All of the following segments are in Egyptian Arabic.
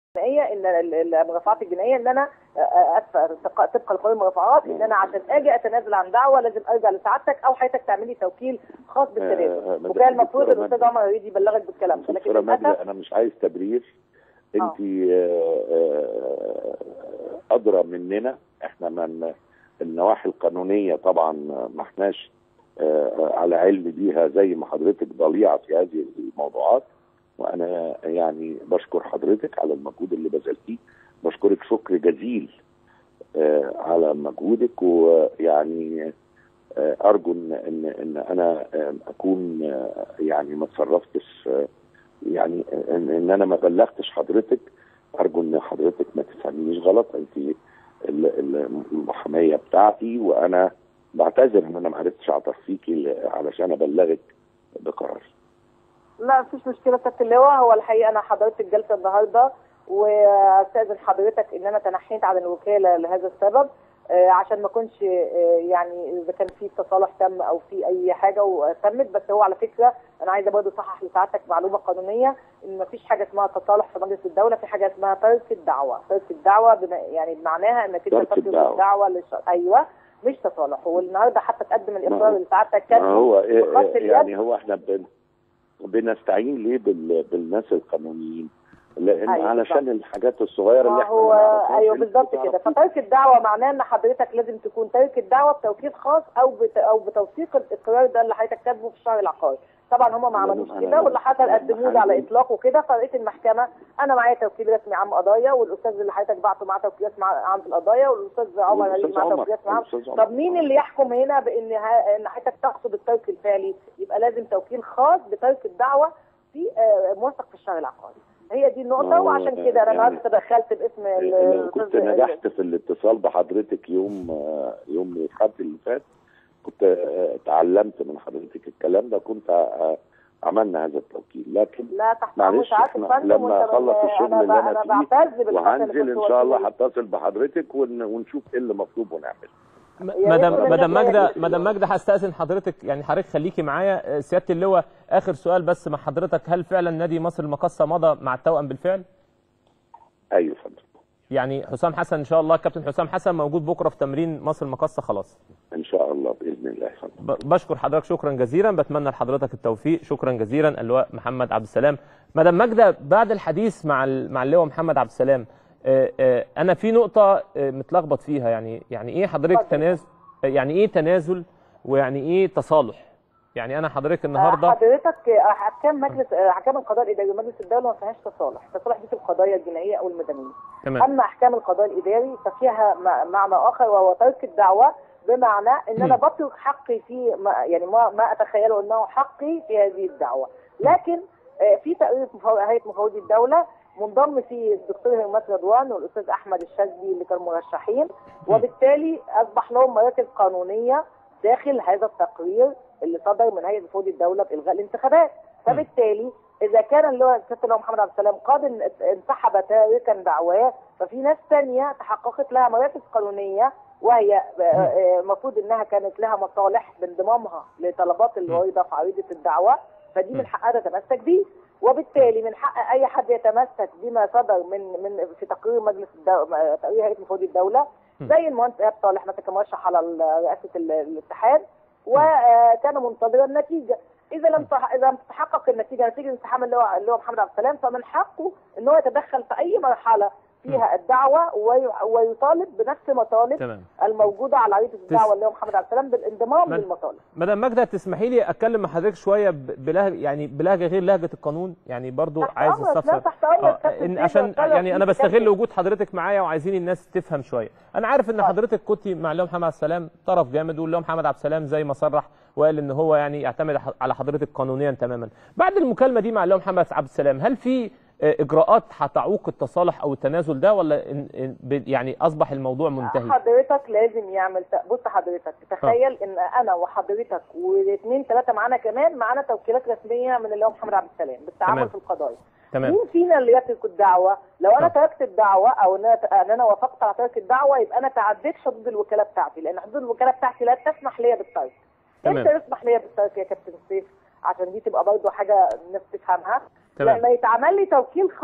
الجنائيه ان ال- ال- المرافعات الجنائيه ان انا آه، آه، اسفه طبقا طبقا لقانون المرافعات ان انا عشان اجي اتنازل عن دعوه لازم ارجع لسعادتك او حضرتك تعمل لي توكيل خاص آه، بالتنازل مدام وكان المفروض دكتورة الاستاذ ماجدة. عمر يريد يبلغك بالكلام ده لكن دكتورة ماجدة للاسف أنا مش عايز تبرير أنت آه. أدرى مننا إحنا من النواحي القانونية طبعا ما احناش آه، على علم بيها زي ما حضرتك ضليعة في هذه الموضوعات وأنا يعني بشكر حضرتك على المجهود اللي بذلتيه بشكرك شكر جزيل آه، على مجهودك ويعني آه، ارجو ان ان ان انا آه، اكون آه، يعني ما تصرفتش آه، يعني ان, إن انا ما بلغتش حضرتك ارجو ان حضرتك ما تفهمينيش غلط انت ال- ال- المحاميه بتاعتي وانا بعتذر ان انا ما عرفتش اعطر فيكي ل- علشان ابلغك بقراري لا مفيش مشكله سياده اللواء هو الحقيقه انا حضرت الجلسه النهارده واستاذن حضرتك ان انا تنحيت عن الوكاله لهذا السبب آه، عشان ما اكونش آه، يعني اذا كان في تصالح تم او في اي حاجه وتمت بس هو على فكره انا عايزه برضه اصحح لسعادتك معلومه قانونيه ان ما فيش حاجه اسمها تصالح في مجلس الدوله في حاجه اسمها ترك الدعوه ترك الدعوه بما يعني بمعناها انك انت ترك تترك الدعوة. الدعوه للش... ايوه مش تصالح والنهارده حتى تقدم الاقرار اللي سعادتك ما كاتبه هو إيه- بخط إيه- اليد. يعني هو احنا بن بنستعين ليه بال بالناس القانونيين لان أيوة علشان بالظبط. الحاجات الصغيره اللي ما احنا هو ما نعرفهاش ايوه انت بالظبط كده بتعرفيها. فترك الدعوه معناه ان حضرتك لازم تكون تارك الدعوه بتوكيل خاص او بت او بتوثيق الاقرار ده اللي حضرتك كاتبه في الشهر العقاري طبعا هم ما لا، عملوش أنا- كده واللي حصل أنا قدموه لي على عندي- اطلاقه كده فرئيس المحكمه انا معايا توكيل رسمي عام قضايا والاستاذ اللي حضرتك بعته معاه توكيل رسمي عام في القضايا والاستاذ عمر والأستاذ هيجي معاه عمر، توكيل رسمي عام والأستاذ عمر. طب مين اللي يحكم هنا بان ها- ان حضرتك تقصد الترك الفعلي يبقى لازم توكيل خاص بترك الدعوه في آه، موثق في الشهر العقاري هي دي ما النقطه هو وعشان كده انا يعني- النهارده تدخلت باسم ال- لو كنت الأستاذ- نجحت في الاتصال بحضرتك يوم آه، يوم الحد اللي فات كنت آه، تعلمت من حضرتك الكلام ده كنت آه، عملنا هذا التوكيل لكن لا تحت امر معلش ساعات احنا الفندم لما وانت اخلص الشغل اللي انا انا فيه بعتز بالفترة اللي وهنزل كنت ان شاء الله وكيل. هتصل بحضرتك ون- ونشوف ايه اللي مطلوب ونعمله م- ريت مدام كده مدام نلاقي ماجده كده. مدام ماجده هستاذن حضرتك يعني حضرتك خليكي معايا آه، سياده اللواء اخر سؤال بس مع حضرتك هل فعلا نادي مصر المقصه مضى مع التوأم بالفعل؟ ايوه يا فندم يعني حسام حسن ان شاء الله كابتن حسام حسن موجود بكره في تمرين مصر المقصه خلاص ان شاء الله باذن الله يا فندم ب- بشكر حضرتك شكرا جزيلا بتمنى لحضرتك التوفيق شكرا جزيلا اللواء محمد عبد السلام مدام ماجده بعد الحديث مع ال- مع اللواء محمد عبد السلام آه، آه، انا في نقطه آه، متلخبط فيها يعني يعني ايه حضرتك اتفضل. تنازل يعني ايه تنازل ويعني ايه تصالح يعني انا حضرتك النهارده حضرتك آه، احكام مجلس آه، احكام القضاء الاداري ومجلس الدوله ما فيهاش تصالح، التصالح دي في القضايا الجنائيه او المدنيه. تمام اما احكام القضاء الاداري ففيها م- معنى اخر وهو ترك الدعوه بمعنى ان انا بترك حقي في ما يعني ما, ما اتخيله انه حقي في هذه الدعوه لكن آه، في تقرير مفو- هيئه مفوضي الدوله منضم فيه الدكتور هرمات رضوان والاستاذ احمد الشاذلي اللي كانوا مرشحين وبالتالي اصبح لهم مراكز قانونيه داخل هذا التقرير اللي صدر من هيئه مفوضي الدوله بالغاء الانتخابات فبالتالي اذا كان اللي هو الست اللي هو محمد عبد السلام قد ان- انسحب تاركا دعواه ففي ناس تانية تحققت لها مراكز قانونيه وهي المفروض انها كانت لها مصالح بانضمامها لطلبات الوارده في عريضه الدعوه فدي من حقها تتمسك بيه وبالتالي من حق اي حد يتمسك بما صدر من من في تقرير مجلس الدولة تقرير هيئه مفوضي الدوله زي المهندس ايهاب صالح مثلا كان مرشح على ال- رئاسه ال- الاتحاد وكان منتظرا النتيجه اذا لم تح- اذا لم تتحقق النتيجه نتيجه انسحاب اللي هو اللي هو محمد عبد السلام فمن حقه ان هو يتدخل في اي مرحله فيها الدعوه وي- ويطالب بنفس مطالب تمام الموجوده على عريضه الدعوه اللي هو محمد عبد السلام بالانضمام من- للمطالب مدام ماجده تسمحي لي اتكلم مع حضرتك شويه ب- بلهجه يعني بلهجه غير لهجه القانون يعني برضو تحت عايز أمرك، لا، استفسر تحت أمرك، آه، كابتن إن سيف، عشان وأتفرج يعني انا فيك بستغل كابتن. وجود حضرتك معايا وعايزين الناس تفهم شويه انا عارف ان اتفضل. حضرتك كنت مع اللواء محمد عبد السلام طرف جامد واللواء محمد عبد السلام زي ما صرح وقال ان هو يعني يعتمد ح- على حضرتك قانونيا تماما بعد المكالمه دي مع اللواء محمد عبد السلام هل في آه، اجراءات هتعوق التصالح او التنازل ده ولا إن- إن- ب- يعني اصبح الموضوع منتهي حضرتك لازم يعمل ت- بص حضرتك تخيل ان انا وحضرتك واثنين ثلاثه معانا كمان معانا توكيلات رسميه من اللي هو محمد عبد السلام بالتعامل تمام. في القضايا تمام مين فينا اللي يترك الدعوه لو انا آه. تركت الدعوه او ان انا ان انا وافقت على ترك الدعوه يبقى انا تعديت حدود الوكاله بتاعتي لان حدود الوكاله بتاعتي لا تسمح لي بالترك تمام. امتى يسمح لي بالترك يا كابتن سيف عشان دي تبقى برضه حاجه الناس تفهمها تمام. لما يتعمل لي توكيل خاص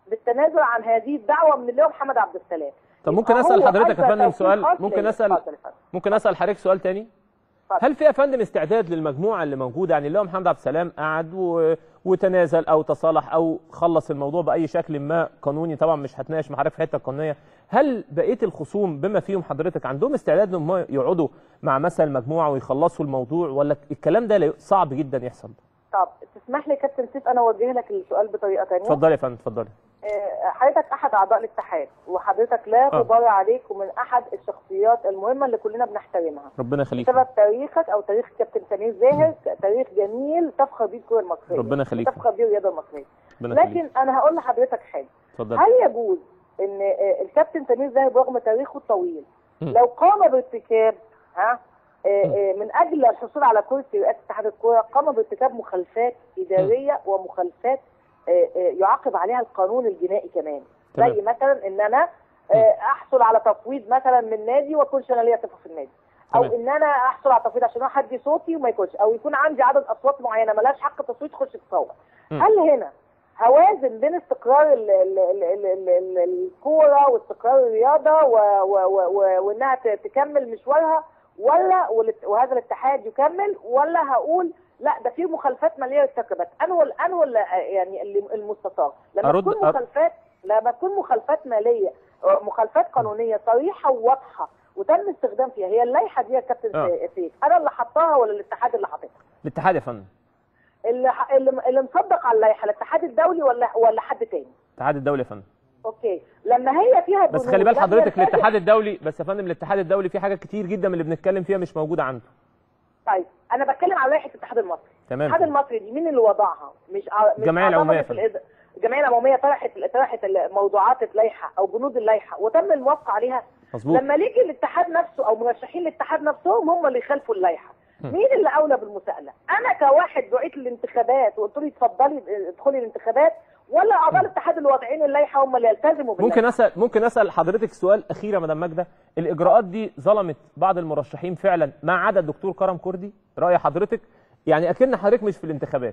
بالتنازل عن هذه الدعوه من اللي هو محمد عبد السلام طب ممكن يبقى اسال هو حضرتك يا أدى فندم توكيل سؤال خاص ممكن ليا. اسال اتفضل يا فندم. ممكن اسال حضرتك سؤال تاني اتفضل. هل في يا فندم استعداد للمجموعه اللي موجوده يعني اللي هو محمد عبد السلام قعد و... وتنازل او تصالح او خلص الموضوع باي شكل ما قانوني طبعا مش هتناقش مع حضرتك في الحته القانونيه هل بقيه الخصوم بما فيهم حضرتك عندهم استعداد ان هم يقعدوا مع مثلا مجموعه ويخلصوا الموضوع ولا الكلام ده لا- صعب جدا يحصل طب تسمح لي يا كابتن سيف انا اوجه لك السؤال بطريقه ثانيه اتفضلي يا فندم اتفضلي آه، حضرتك احد اعضاء الاتحاد وحضرتك لا آه. تضايع عليك ومن احد الشخصيات المهمه اللي كلنا بنحترمها ربنا يخليك بسبب تاريخك او تاريخ كابتن سمير زاهر تاريخ جميل تفخر بيه الكره المصريه ربنا يخليك. تفخر بيه الرياضه المصريه ربنا يخليك لكن انا هقول لحضرتك حاجه اتفضلي هل يجوز ان آه، الكابتن سمير زاهر برغم تاريخه الطويل مم. لو قام بارتكاب ها آه، آه، من اجل الحصول على كرسي رئاسه اتحاد الكوره قام بارتكاب مخالفات اداريه ومخالفات آه، آه، يعاقب عليها القانون الجنائي كمان تمام. زي مثلا ان انا آه، احصل على تفويض مثلا من نادي وما يكونش انا ليا صفه في النادي او تمام. ان انا احصل على تفويض عشان احدي صوتي وما يكونش او يكون عندي عدد اصوات معينه ملهاش حق تصويت تخش تصوت مم. هل هنا هوازن بين استقرار ال- ال- ال- ال- ال- ال- الكوره واستقرار الرياضه و- و- و- و- وانها ت- تكمل مشوارها ولا والات- وهذا الاتحاد يكمل ولا هقول لا ده في مخالفات ماليه ارتكبت انو انو ال- يعني اللي- المستطاع لما أرد- تكون أر- مخالفات لما تكون مخالفات ماليه أو مخالفات قانونيه صريحه وواضحه وتم استخدام فيها هي اللائحه دي يا كابتن آه. سيف انا اللي حطاها ولا الاتحاد اللي حاططها الاتحاد يا فندم اللي ح- اللي اللي مصدق على اللائحه الاتحاد الدولي ولا ولا حد تاني الاتحاد الدولي يا فندم اوكي لما هي فيها بس بنود خلي بال لم حضرتك يلتزم- الاتحاد الدولي بس يا فندم الاتحاد الدولي فيه حاجات كتير جدا من اللي بنتكلم فيها مش موجوده عنده طيب انا بتكلم على لائحه الاتحاد المصري تمام الاتحاد المصري دي مين اللي وضعها مش ع- مش الجمعية أعضاء العمومية مجلس الإد- الجمعيه العموميه طرحت طرحت موضوعات اللائحه او بنود اللائحه وتم الموافقه عليها مظبوط لما يجي الاتحاد نفسه او مرشحين الاتحاد نفسهم هم اللي يخالفوا اللائحه هم. مين اللي اولى بالمساءله انا كواحد دعيت للانتخابات وقلت لي اتفضلي ادخلي الانتخابات ولا اعضاء الاتحاد اللي واضعين اللائحه هم اللي يلتزموا باللائحه ممكن اسال ممكن اسال حضرتك سؤال اخير يا مدام ماجده الاجراءات دي ظلمت بعض المرشحين فعلا ما عدا الدكتور كرم كردي راي حضرتك يعني اكن حضرتك مش في الانتخابات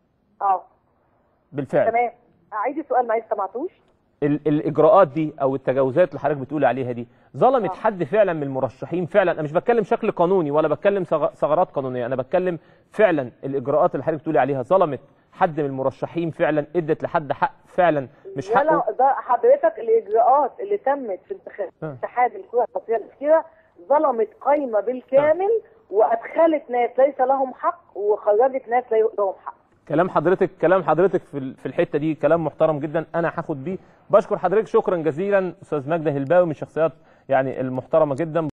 اه بالفعل تمام اعيد السؤال ما سمعتوش ال الاجراءات دي او التجاوزات اللي حضرتك بتقولي عليها دي ظلمت آه. حد فعلا من المرشحين فعلا انا مش بتكلم شكل قانوني ولا بتكلم ثغ- ثغرات قانونيه انا بتكلم فعلا الاجراءات اللي حضرتك بتقولي عليها ظلمت حد من المرشحين فعلا ادت لحد حق فعلا مش حقه ولا ده حضرتك الاجراءات اللي تمت في انتخاب آه. اتحاد الكره المصريه الاخيره ظلمت قايمه بالكامل وادخلت ناس ليس لهم حق وخرجت ناس لي- لهم حق كلام حضرتك كلام حضرتك في ال- في الحته دي كلام محترم جدا انا هاخد بيه بشكر حضرتك شكرا جزيلا استاذ مجده هلباوي من الشخصيات يعني المحترمه جدا